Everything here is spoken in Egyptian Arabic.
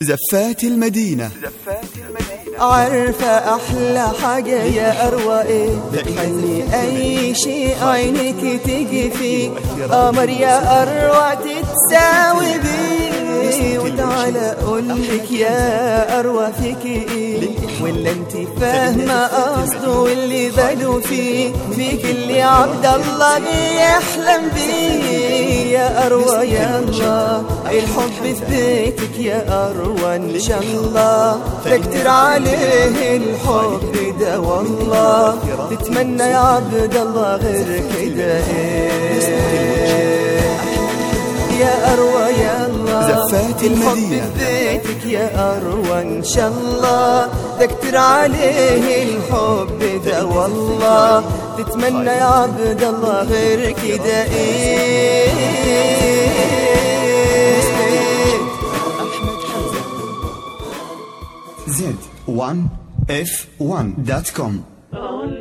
زفات المدينة عارفة أحلى حاجة يا أروى إيه بتحني أي شيء عينك تيجي فيه قمر يا أروى تتساوي بيه وتعالى أقولك يا أروى فيك إيه ولا أنت فاهمة قصده واللي باله فيه فيك اللي عبد الله بيحلم بيه يا أروى يا الله الحب في بيتك يا أروى إن شاء الله تكتر عليه الحب ده والله تتمنى يا عبد الله غير كده إيه يا أروى يا الله زفات الحب المدينة. في بيتك يا أروى إن شاء الله تكتر عليه الحب ده والله تتمنى يا عبد الله غير كده إيه Z1F1.com